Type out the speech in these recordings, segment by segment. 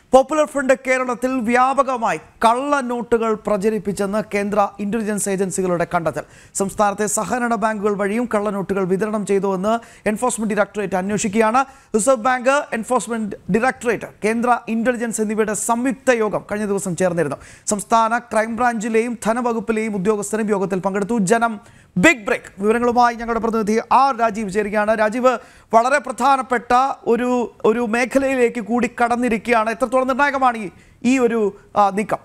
popular front കേരളത്തിൽ വ്യാപകമായി കള്ള നോട്ടുകൾ പ്രചരിപ്പിച്ചെന്ന് കേന്ദ്ര ഇന്റലിജൻസ് ഏജൻസികളുടെ കണ്ടെത്തൽ സംസ്ഥാനത്തെ സഹകരണ ബാങ്കുകൾ വഴിയും കള്ളനോട്ടുകൾ വിതരണം ചെയ്തുവെന്ന് എൻഫോഴ്സ്മെന്റ് ഡയറക്ടറേറ്റ് അന്വേഷിക്കുകയാണ് റിസർവ് ബാങ്ക് എൻഫോഴ്സ്മെന്റ് ഡയറക്ടറേറ്റ് കേന്ദ്ര ഇന്റലിജൻസ് എന്നിവയുടെ സംയുക്ത യോഗം കഴിഞ്ഞ ദിവസം ചേർന്നിരുന്നു സംസ്ഥാന ക്രൈംബ്രാഞ്ചിലെയും ധനവകുപ്പിലെയും ഉദ്യോഗസ്ഥരും യോഗത്തിൽ പങ്കെടുത്തു ജനം ബിഗ് ബ്രേക്ക് വിവരങ്ങളുമായി ഞങ്ങളുടെ പ്രതിനിധി ആർ രാജീവ് ചേരുകയാണ് രാജീവ് വളരെ പ്രധാനപ്പെട്ട ഒരു ഒരു മേഖലയിലേക്ക് കൂടി കടന്നിരിക്കുകയാണ് എത്രത്തോളം നിർണായകമാണ് ഈ ഈ ഒരു ആ, നീക്കം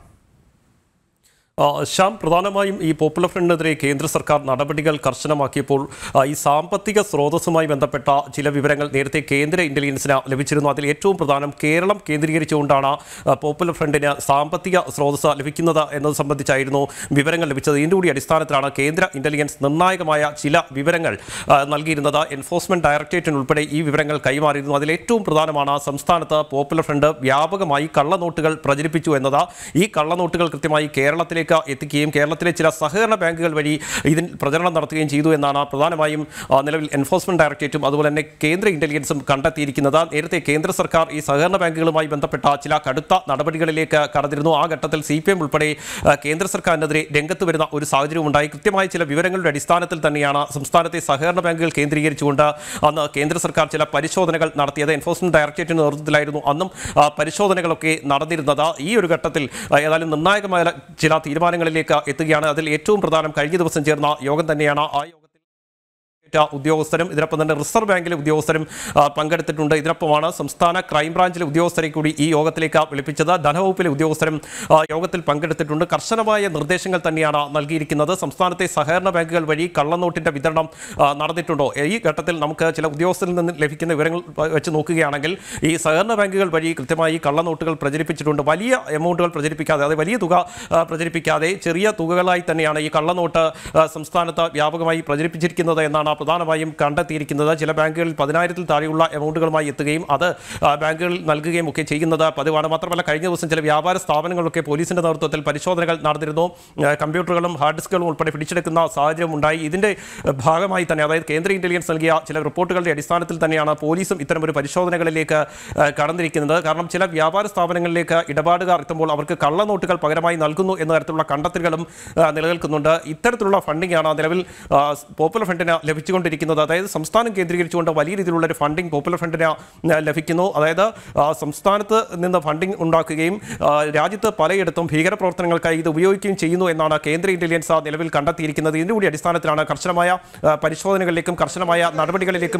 ആ, ശ്യാം പ്രധാനമായും ഈ പോപ്പുലർ ഫ്രണ്ടിനെതിരെ കേന്ദ്ര സർക്കാർ നടപടികൾ കർശനമാക്കിയപ്പോൾ ആ, ഈ സാമ്പത്തിക സ്രോതസ്സുമായി ബന്ധപ്പെട്ട ചില വിവരങ്ങൾ നേരത്തെ കേന്ദ്ര ഇന്റലിജൻസിന് ലഭിച്ചിരുന്നു അതിൽ ഏറ്റവും പ്രധാനം കേരളം കേന്ദ്രീകരിച്ചുകൊണ്ടാണ് ആ, പോപ്പുലർ ഫ്രണ്ടിന് സാമ്പത്തിക സ്രോതസ്സ് ലഭിക്കുന്നത് എന്നത് സംബന്ധിച്ചായിരുന്നു വിവരങ്ങൾ ലഭിച്ചത് ഇതിൻ്റെ കൂടി അടിസ്ഥാനത്തിലാണ് കേന്ദ്ര ഇന്റലിജൻസ് നിർണായകമായ ചില വിവരങ്ങൾ ആ, നൽകിയിരുന്നത് എൻഫോഴ്സ്മെന്റ് ഡയറക്ടറേറ്റിന് ഉൾപ്പെടെ ഈ വിവരങ്ങൾ കൈമാറിയിരുന്നു അതിൽ ഏറ്റവും പ്രധാനമാണ് സംസ്ഥാനത്ത് പോപ്പുലർ ഫ്രണ്ട് വ്യാപകമായി കള്ളനോട്ടുകൾ പ്രചരിപ്പിച്ചു എന്നത് ഈ കള്ളനോട്ടുകൾ കൃത്യമായി കേരളത്തിലേക്ക് എത്തിക്കുകയും കേരളത്തിലെ ചില സഹകരണ ബാങ്കുകൾ വഴി ഇതിൽ പ്രചരണം നടത്തുകയും ചെയ്തു എന്നാണ് പ്രധാനമായും ആ, നിലവിൽ എൻഫോഴ്സ്മെന്റ് ഡയറക്ടറേറ്റും അതുപോലെ തന്നെ കേന്ദ്ര ഇന്റലിജൻസും കണ്ടെത്തിയിരിക്കുന്നത് നേരത്തെ കേന്ദ്ര സർക്കാർ ഈ സഹകരണ ബാങ്കുകളുമായി ബന്ധപ്പെട്ട ചില കടുത്ത നടപടികളിലേക്ക് കടന്നിരുന്നു ആ ഘട്ടത്തിൽ സി പി എം ഉൾപ്പെടെ ആ, കേന്ദ്ര സർക്കാരിനെതിരെ രംഗത്ത് വരുന്ന ഒരു സാഹചര്യം ഉണ്ടായി കൃത്യമായ ചില വിവരങ്ങളുടെ അടിസ്ഥാനത്തിൽ തന്നെയാണ് സംസ്ഥാനത്തെ സഹകരണ ബാങ്കുകൾ കേന്ദ്രീകരിച്ചുകൊണ്ട് അന്ന് കേന്ദ്ര സർക്കാർ ചില പരിശോധനകൾ നടത്തിയത് എൻഫോഴ്സ്മെന്റ് ഡയറക്ടറേറ്റിന്റെ നേതൃത്വത്തിലായിരുന്നു അന്നും ആ, പരിശോധനകളൊക്കെ നടന്നിരുന്നത് ഈ ഒരു ഘട്ടത്തിൽ ആ, ഏതായാലും നിർണായകമായ ചില തീരുമാനങ്ങളിലേക്ക് എത്തുകയാണ് അതിൽ ഏറ്റവും പ്രധാനം കഴിഞ്ഞ ദിവസം ചേർന്ന യോഗം തന്നെയാണ് ആ യോഗത്തിൽ ഏറ്റ ഉദ്യോഗസ്ഥരും ഇതിനൊപ്പം തന്നെ റിസർവ് ബാങ്കിലെ ഉദ്യോഗസ്ഥരും ആ, പങ്കെടുത്തിട്ടുണ്ട് ഇതിനൊപ്പമാണ് സംസ്ഥാന ക്രൈംബ്രാഞ്ചിലെ ഉദ്യോഗസ്ഥരെ കൂടി ഈ യോഗത്തിലേക്ക് വിളിപ്പിച്ചത് ധനവകുപ്പിലെ ഉദ്യോഗസ്ഥരും ആ, യോഗത്തിൽ പങ്കെടുത്തിട്ടുണ്ട് കർശനമായ നിർദ്ദേശങ്ങൾ തന്നെയാണ് നൽകിയിരിക്കുന്നത് സംസ്ഥാനത്തെ സഹകരണ ബാങ്കുകൾ വഴി കള്ളനോട്ടിന്റെ വിതരണം ആ, നടന്നിട്ടുണ്ടോ ഈ ഘട്ടത്തിൽ നമുക്ക് ചില ഉദ്യോഗസ്ഥരിൽ നിന്ന് ലഭിക്കുന്ന വിവരങ്ങൾ വ- വെച്ച് നോക്കുകയാണെങ്കിൽ ഈ സഹകരണ ബാങ്കുകൾ വഴി കൃത്യമായി കള്ളനോട്ടുകൾ പ്രചരിപ്പിച്ചിട്ടുണ്ട് വലിയ എമൗണ്ടുകൾ പ്രചരിപ്പിക്കാതെ അതായത് വലിയ തുക ആ, പ്രചരിപ്പിക്കാതെ ചെറിയ തുകകളായി തന്നെയാണ് ഈ കള്ളനോട്ട് ആ, സംസ്ഥാനത്ത് വ്യാപകമായി പ്രചരിപ്പിച്ചിരിക്കുന്നത് എന്നാണ് പ്രധാനമായും കണ്ടെത്തിയിരിക്കുന്നത് ചില ബാങ്കുകളിൽ പതിനായിരത്തിൽ താഴെയുള്ള എമൗണ്ടുകളുമായി എത്തുകയും അത് ആ, ബാങ്കുകളിൽ നൽകുകയും ഒക്കെ ചെയ്യുന്നത് പതിവാണ് മാത്രമല്ല കഴിഞ്ഞ ദിവസം ചില വ്യാപാര സ്ഥാപനങ്ങളൊക്കെ പോലീസിന്റെ നേതൃത്വത്തിൽ പരിശോധനകൾ നടന്നിരുന്നു ആ, കമ്പ്യൂട്ടറുകളും ഹാർഡ് ഡിസ്കുകളും ഉൾപ്പെടെ പിടിച്ചെടുക്കുന്ന സാഹചര്യം ഉണ്ടായി ഇതിന്റെ ഭാഗമായി തന്നെ അതായത് കേന്ദ്ര ഇന്റലിജൻസ് നൽകിയ ചില റിപ്പോർട്ടുകളുടെ അടിസ്ഥാനത്തിൽ തന്നെയാണ് പോലീസും ഇത്തരമൊരു പരിശോധനകളിലേക്ക് ആ, കടന്നിരിക്കുന്നത് കാരണം ചില വ്യാപാര സ്ഥാപനങ്ങളിലേക്ക് ഇടപാടുകാർ എത്തുമ്പോൾ അവർക്ക് കള്ളനോട്ടുകൾ പകരമായി നൽകുന്നു എന്ന തരത്തിലുള്ള കണ്ടെത്തലുകളും ആ, നിലനിൽക്കുന്നുണ്ട് ഇത്തരത്തിലുള്ള ഫണ്ടിംഗ് ആണ് നിലവിൽ ആ, പോപ്പുലർ ഫ്രണ്ടിന് ലഭിച്ചുകൊണ്ടിരിക്കുന്നത് അതായത് സംസ്ഥാനം കേന്ദ്രീകരിച്ചുകൊണ്ട് വലിയ രീതിയിലുള്ള ഒരു ഫണ്ടിംഗ് പോപ്പുലർ ഫ്രണ്ടിന് ആ, ലഭിക്കുന്നു അതായത് ആ, സംസ്ഥാനത്ത് നിന്ന് ഫണ്ടിംഗ് ഉണ്ടാക്കുകയും ആ, രാജ്യത്ത് പലയിടത്തും ഭീകരപ്രവർത്തനങ്ങൾക്കായി ഇത് ഉപയോഗിക്കുകയും ചെയ്യുന്നു എന്നാണ് കേന്ദ്ര ഇന്റലിജൻസ് നിലവിൽ കണ്ടെത്തിയിരിക്കുന്നത് ഇതിന്റെ കൂടി അടിസ്ഥാനത്തിലാണ് കർശനമായ ആ, പരിശോധനകളിലേക്കും കർശനമായ നടപടികളിലേക്കും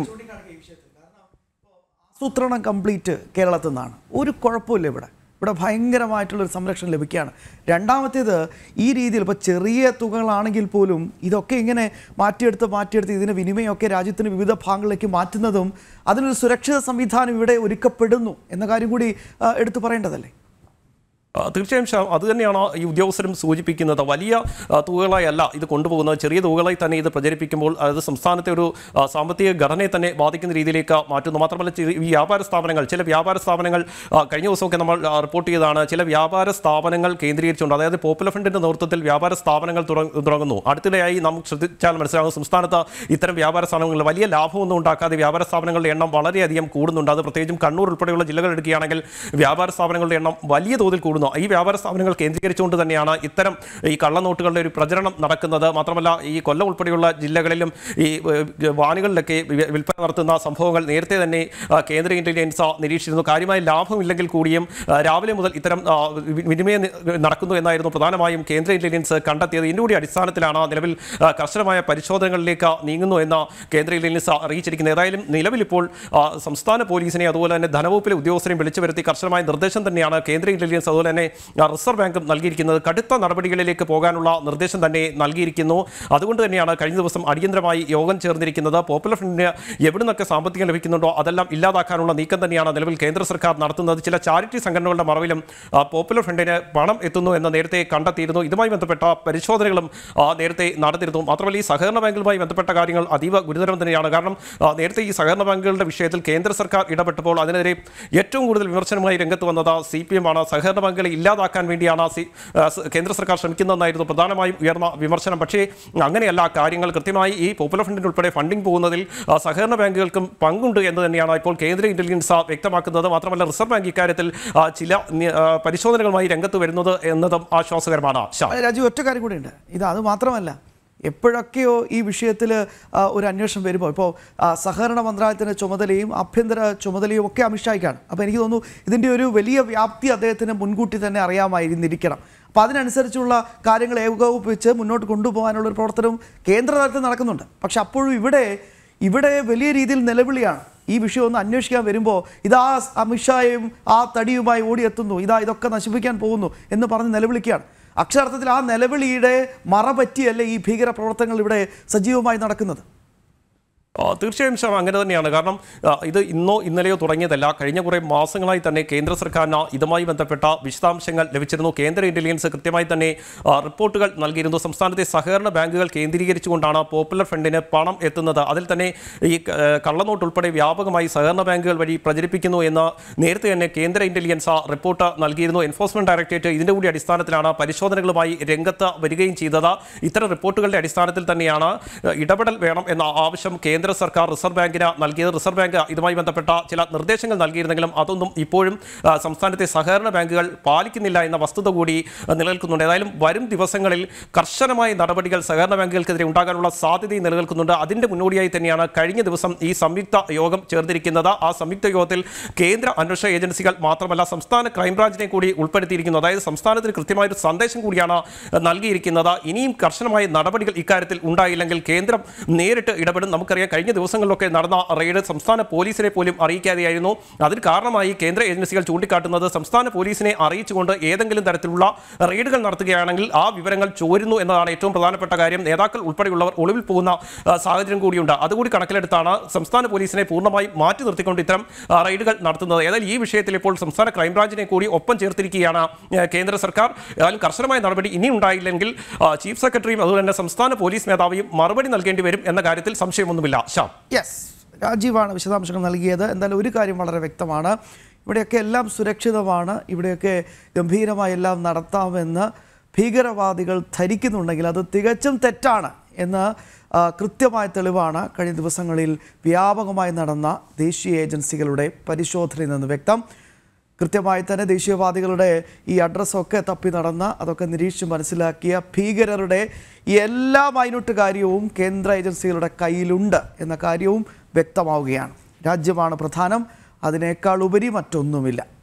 ആസൂത്രണം കംപ്ലീറ്റ് കേരളത്തിൽ നിന്നാണ് ഒരു കുഴപ്പമില്ല ഇവിടെ ഇവിടെ ഭയങ്കരമായിട്ടുള്ളൊരു സംരക്ഷണം ലഭിക്കുകയാണ് രണ്ടാമത്തേത് ഈ രീതിയിൽ ഇപ്പോൾ ചെറിയ തുകകളാണെങ്കിൽ പോലും ഇതൊക്കെ ഇങ്ങനെ മാറ്റിയെടുത്ത് മാറ്റിയെടുത്ത് ഇതിന് വിനിമയമൊക്കെ രാജ്യത്തിന് വിവിധ ഭാഗങ്ങളിലേക്ക് മാറ്റുന്നതും അതിനൊരു സുരക്ഷിത സംവിധാനം ഇവിടെ ഒരുക്കപ്പെടുന്നു എന്ന കാര്യം കൂടി ആ, എടുത്തു പറയേണ്ടതല്ലേ ആ, തീർച്ചയായും ഷാ അത് തന്നെയാണ് ഈ ഉദ്യോഗസ്ഥരും സൂചിപ്പിക്കുന്നത് വലിയ ആ, തുകകളായി അല്ല ഇത് കൊണ്ടുപോകുന്നത് ചെറിയ തുകകളായി തന്നെ ഇത് പ്രചരിപ്പിക്കുമ്പോൾ അത് സംസ്ഥാനത്തെ ഒരു ആ, സാമ്പത്തിക ഘടനയെ തന്നെ ബാധിക്കുന്ന രീതിയിലേക്ക് മാറ്റുന്നു മാത്രമല്ല ചെറിയ- ഈ വ്യാപാര സ്ഥാപനങ്ങൾ ചില വ്യാപാര സ്ഥാപനങ്ങൾ ആ, കഴിഞ്ഞ ദിവസമൊക്കെ നമ്മൾ ആ, റിപ്പോർട്ട് ചെയ്തതാണ് ചില വ്യാപാര സ്ഥാപനങ്ങൾ കേന്ദ്രീകരിച്ചുകൊണ്ട് അതായത് പോപ്പുലർ ഫ്രണ്ടിന്റെ നേതൃത്വത്തിൽ വ്യാപാര സ്ഥാപനങ്ങൾ തുടങ്ങ- തുടങ്ങുന്നു അടുത്തിടെയായി നമുക്ക് ശ്രദ്ധിച്ചാൽ മനസ്സിലാകും സംസ്ഥാനത്ത് ഇത്തരം വ്യാപാര സ്ഥാപനങ്ങളിൽ വലിയ ലാഭമൊന്നും ഉണ്ടാക്കാതെ വ്യാപാര സ്ഥാപനങ്ങളുടെ എണ്ണം വളരെയധികം കൂടുന്നുണ്ട് അത് പ്രത്യേകിച്ചും കണ്ണൂർ ഉൾപ്പെടെയുള്ള ജില്ലകൾ എടുക്കുകയാണെങ്കിൽ വ്യാപാര സ്ഥാപനങ്ങളുടെ എണ്ണം വലിയ തോതിൽ കൂടുന്നു ഈ വ്യാപാര സ്ഥാപനങ്ങൾ കേന്ദ്രീകരിച്ചുകൊണ്ട് തന്നെയാണ് ഇത്തരം ഈ കള്ളനോട്ടുകളുടെ ഒരു പ്രചരണം നടക്കുന്നത് മാത്രമല്ല ഈ കൊല്ലം ഉൾപ്പെടെയുള്ള ജില്ലകളിലും ഈ ഏഹ്, വാനുകളിലൊക്കെ വി- വിൽപ്പന നടത്തുന്ന സംഭവങ്ങൾ നേരത്തെ തന്നെ ആ, കേന്ദ്ര ഇന്റലിജൻസ് നിരീക്ഷിച്ചിരുന്നു കാര്യമായ ലാഭമില്ലെങ്കിൽ കൂടിയും ആ, രാവിലെ മുതൽ ഇത്തരം ആ, വി- വിനിമയം നി- നടക്കുന്നു എന്നായിരുന്നു പ്രധാനമായും കേന്ദ്ര ഇന്റലിജൻസ് കണ്ടെത്തിയത് ഇതിൻ്റെ കൂടി അടിസ്ഥാനത്തിലാണ് നിലവിൽ ആ, കർശനമായ പരിശോധനകളിലേക്ക് നീങ്ങുന്നു എന്ന കേന്ദ്ര ഇന്റലിജൻസ് അറിയിച്ചിരിക്കുന്നത് ഏതായാലും നിലവിൽ ഇപ്പോൾ ആ, സംസ്ഥാന പോലീസിനെ അതുപോലെ തന്നെ ധനവകുപ്പിലെ ഉദ്യോഗസ്ഥരെയും വിളിച്ചു വരുത്തി കർശനമായ നിർദ്ദേശം തന്നെയാണ് കേന്ദ്ര ഇന്റലിജൻസ് അതുപോലെ തന്നെ ആ, റിസർവ് ബാങ്കും നൽകിയിരിക്കുന്നത് കടുത്ത നടപടികളിലേക്ക് പോകാനുള്ള നിർദ്ദേശം തന്നെ നൽകിയിരിക്കുന്നു അതുകൊണ്ട് തന്നെയാണ് കഴിഞ്ഞ ദിവസം അടിയന്തരമായി യോഗം ചേർന്നിരിക്കുന്നത് പോപ്പുലർ ഫ്രണ്ടിന് എവിടെ നിന്നൊക്കെ സാമ്പത്തികം ലഭിക്കുന്നുണ്ടോ അതെല്ലാം ഇല്ലാതാക്കാനുള്ള നീക്കം തന്നെയാണ് നിലവിൽ കേന്ദ്ര സർക്കാർ നടത്തുന്നത് ചില ചാരിറ്റി സംഘടനകളുടെ മറവിലും ആ, പോപ്പുലർ ഫ്രണ്ടിന് പണം എത്തുന്നു എന്ന് നേരത്തെ കണ്ടെത്തിയിരുന്നു ഇതുമായി ബന്ധപ്പെട്ട പരിശോധനകളും ആ, നേരത്തെ നടത്തിയിരുന്നു മാത്രമല്ല ഈ സഹകരണ ബാങ്കുകളുമായി ബന്ധപ്പെട്ട കാര്യങ്ങൾ അതീവ ഗുരുതരം തന്നെയാണ് കാരണം ആ, നേരത്തെ ഈ സഹകരണ ബാങ്കുകളുടെ വിഷയത്തിൽ കേന്ദ്ര സർക്കാർ ഇടപെട്ടപ്പോൾ അതിനെതിരെ ഏറ്റവും കൂടുതൽ വിമർശനമായി രംഗത്ത് വന്നത് സി പി എം ആണ് സഹകരണ ബാങ്കുകൾ നടപടികളെ ഇല്ലാതാക്കാൻ വേണ്ടിയാണ് സി- ആ, സ് കേന്ദ്ര സർക്കാർ ശ്രമിക്കുന്നതെന്നായിരുന്നു പ്രധാനമായും ഉയർന്ന വിമർശനം പക്ഷേ അങ്ങനെയല്ല കാര്യങ്ങൾ കൃത്യമായി ഈ പോപ്പുലർ ഫ്രണ്ടിന് ഉൾപ്പെടെ ഫണ്ടിംഗ് പോകുന്നതിൽ ആ, സഹകരണ ബാങ്കുകൾക്കും പങ്കുണ്ട് എന്ന് തന്നെയാണ് ഇപ്പോൾ കേന്ദ്ര ഇന്റലിജൻസ് വ്യക്തമാക്കുന്നത് മാത്രമല്ല റിസർവ് ബാങ്ക് ഇക്കാര്യത്തിൽ ആ, ചില നി- ആ, പരിശോധനകളുമായി രംഗത്ത് വരുന്നത് എന്നതും ആശ്വാസകരമാണ് ശ്യാം അത് രാജു ഒറ്റ കാര്യം കൂടിയുണ്ട് ഇത് അത് മാത്രമല്ല എപ്പോഴൊക്കെയോ ഈ വിഷയത്തിൽ ഒരു അന്വേഷണം വരുമ്പോൾ ഇപ്പോൾ ആ, സഹകരണ മന്ത്രാലയത്തിൻ്റെ ചുമതലയും ആഭ്യന്തര ചുമതലയും ഒക്കെ അമിത്ഷായ്ക്കാണ് അപ്പോൾ എനിക്ക് തോന്നുന്നു ഇതിൻ്റെ ഒരു വലിയ വ്യാപ്തി അദ്ദേഹത്തിന് മുൻകൂട്ടി തന്നെ അറിയാമായിരുന്നിരിക്കണം അപ്പോൾ അതിനനുസരിച്ചുള്ള കാര്യങ്ങൾ ഏകോപിപ്പിച്ച് മുന്നോട്ട് കൊണ്ടുപോകാനുള്ള ഒരു പ്രവർത്തനവും കേന്ദ്ര തലത്തിൽ നടക്കുന്നുണ്ട് പക്ഷെ അപ്പോഴും ഇവിടെ ഇവിടെ വലിയ രീതിയിൽ നിലവിളിയാണ് ഈ വിഷയം ഒന്ന് അന്വേഷിക്കാൻ വരുമ്പോൾ ഇതാ അമിത്ഷായും ആ തടിയുമായി ഓടിയെത്തുന്നു ഇതാ ഇതൊക്കെ നശിപ്പിക്കാൻ പോകുന്നു എന്ന് പറഞ്ഞ് നിലവിളിക്കുകയാണ് അക്ഷരാർത്ഥത്തിൽ ആ നിലവിളിയുടെ മറ പറ്റിയല്ലേ ഈ ഭീകര പ്രവർത്തനങ്ങൾ ഇവിടെ സജീവമായി നടക്കുന്നത് ആ, തീർച്ചയായും ശ്യാം അങ്ങനെ തന്നെയാണ് കാരണം ആ, ഇത് ഇന്നോ ഇന്നലെയോ തുടങ്ങിയതല്ല കഴിഞ്ഞ കുറേ മാസങ്ങളായി തന്നെ കേന്ദ്ര സർക്കാരിന് ഇതുമായി ബന്ധപ്പെട്ട വിശദാംശങ്ങൾ ലഭിച്ചിരുന്നു കേന്ദ്ര ഇന്റലിജൻസ് കൃത്യമായി തന്നെ ആ, റിപ്പോർട്ടുകൾ നൽകിയിരുന്നു സംസ്ഥാനത്തെ സഹകരണ ബാങ്കുകൾ കേന്ദ്രീകരിച്ചുകൊണ്ടാണ് പോപ്പുലർ ഫണ്ടിന് പണം എത്തുന്നത് അതിൽ തന്നെ ഈ ആ, കള്ളനോട്ട് ഉൾപ്പെടെ വ്യാപകമായി സഹകരണ ബാങ്കുകൾ വഴി പ്രചരിപ്പിക്കുന്നു എന്ന് നേരത്തെ തന്നെ കേന്ദ്ര ഇന്റലിജൻസ് റിപ്പോർട്ട് നൽകിയിരുന്നു എൻഫോഴ്സ്മെന്റ് ഡയറക്ടറേറ്റ് ഇതിന്റെ കൂടി അടിസ്ഥാനത്തിലാണ് പരിശോധനകളുമായി രംഗത്ത് വരികയും ചെയ്തത് ഇത്തരം റിപ്പോർട്ടുകളുടെ അടിസ്ഥാനത്തിൽ തന്നെയാണ് ആ, ഇടപെടൽ വേണം എന്ന ആവശ്യം കേന്ദ്ര സർക്കാർ റിസർവ് ബാങ്കിന് നൽകിയത് റിസർവ് ബാങ്ക് ഇതുമായി ബന്ധപ്പെട്ട ചില നിർദ്ദേശങ്ങൾ നൽകിയിരുന്നെങ്കിലും അതൊന്നും ഇപ്പോഴും ആ, സംസ്ഥാനത്തെ സഹകരണ ബാങ്കുകൾ പാലിക്കുന്നില്ല എന്ന വസ്തുത കൂടി ആ, നിലനിൽക്കുന്നുണ്ട് ഏതായാലും വരും ദിവസങ്ങളിൽ കർശനമായ നടപടികൾ സഹകരണ ബാങ്കുകൾക്കെതിരെ ഉണ്ടാകാനുള്ള സാധ്യതയും നിലനിൽക്കുന്നുണ്ട് അതിന്റെ മുന്നോടിയായി തന്നെയാണ് കഴിഞ്ഞ ദിവസം ഈ സംയുക്ത യോഗം ചേർന്നിരിക്കുന്നത് ആ സംയുക്ത യോഗത്തിൽ കേന്ദ്ര അന്വേഷണ ഏജൻസികൾ മാത്രമല്ല സംസ്ഥാന ക്രൈംബ്രാഞ്ചിനെ കൂടി ഉൾപ്പെടുത്തിയിരിക്കുന്നു അതായത് സംസ്ഥാനത്തിന് കൃത്യമായ ഒരു സന്ദേശം കൂടിയാണ് നൽകിയിരിക്കുന്നത് ഇനിയും കർശനമായ നടപടികൾ ഇക്കാര്യത്തിൽ ഉണ്ടായില്ലെങ്കിൽ കേന്ദ്രം നേരിട്ട് ഇടപെടും നമുക്കറിയാം കഴിഞ്ഞ ദിവസങ്ങളിലൊക്കെ നടന്ന റെയ്ഡ് സംസ്ഥാന പോലീസിനെ പോലും അറിയിക്കാതെയായിരുന്നു അതിന് കാരണമായി കേന്ദ്ര ഏജൻസികൾ ചൂണ്ടിക്കാട്ടുന്നത് സംസ്ഥാന പോലീസിനെ അറിയിച്ചുകൊണ്ട് ഏതെങ്കിലും തരത്തിലുള്ള റെയ്ഡുകൾ നടത്തുകയാണെങ്കിൽ ആ വിവരങ്ങൾ ചോരുന്നു എന്നതാണ് ഏറ്റവും പ്രധാനപ്പെട്ട കാര്യം നേതാക്കൾ ഉൾപ്പെടെയുള്ളവർ ഒളിവിൽ പോകുന്ന ആ, സാഹചര്യം കൂടിയുണ്ട് അതുകൂടി കണക്കിലെടുത്താണ് സംസ്ഥാന പോലീസിനെ പൂർണ്ണമായും മാറ്റി നിർത്തിക്കൊണ്ട് ഇത്തരം ആ, റെയ്ഡുകൾ നടത്തുന്നത് ഏതായാലും ഈ വിഷയത്തിൽ ഇപ്പോൾ സംസ്ഥാന ക്രൈംബ്രാഞ്ചിനെ കൂടി ഒപ്പം ചേർത്തിരിക്കുകയാണ് ആ, കേന്ദ്ര സർക്കാർ ഏതായാലും കർശനമായ നടപടി ഇനി ഉണ്ടായില്ലെങ്കിൽ ആ, ചീഫ് സെക്രട്ടറിയും അതുപോലെ തന്നെ സംസ്ഥാന പോലീസ് മേധാവിയും മറുപടി നൽകേണ്ടി വരും എന്ന കാര്യത്തിൽ സംശയമൊന്നുമില്ല ശ്യാം യെസ് രാജീവാണ് വിശദാംശങ്ങൾ നൽകിയത് എന്തായാലും ഒരു കാര്യം വളരെ വ്യക്തമാണ് ഇവിടെയൊക്കെ എല്ലാം സുരക്ഷിതമാണ് ഇവിടെയൊക്കെ ഗംഭീരമായി എല്ലാം നടത്താമെന്ന് ഭീകരവാദികൾ ധരിക്കുന്നുണ്ടെങ്കിൽ അത് തികച്ചും തെറ്റാണ് എന്ന് ആ, കൃത്യമായ തെളിവാണ് കഴിഞ്ഞ ദിവസങ്ങളിൽ വ്യാപകമായി നടന്ന ദേശീയ ഏജൻസികളുടെ പരിശോധനയിൽ നിന്ന് വ്യക്തം കൃത്യമായി തന്നെ ദേശീയവാദികളുടെ ഈ അഡ്രസ്സൊക്കെ തപ്പി നടന്ന അതൊക്കെ നിരീക്ഷിച്ച് മനസ്സിലാക്കിയ ഭീകരരുടെ എല്ലാ മൈനൂട്ട് കാര്യവും കേന്ദ്ര ഏജൻസികളുടെ കയ്യിലുണ്ട് എന്ന കാര്യവും വ്യക്തമാവുകയാണ് രാജ്യമാണ് പ്രധാനം അതിനേക്കാൾ ഉപരി മറ്റൊന്നുമില്ല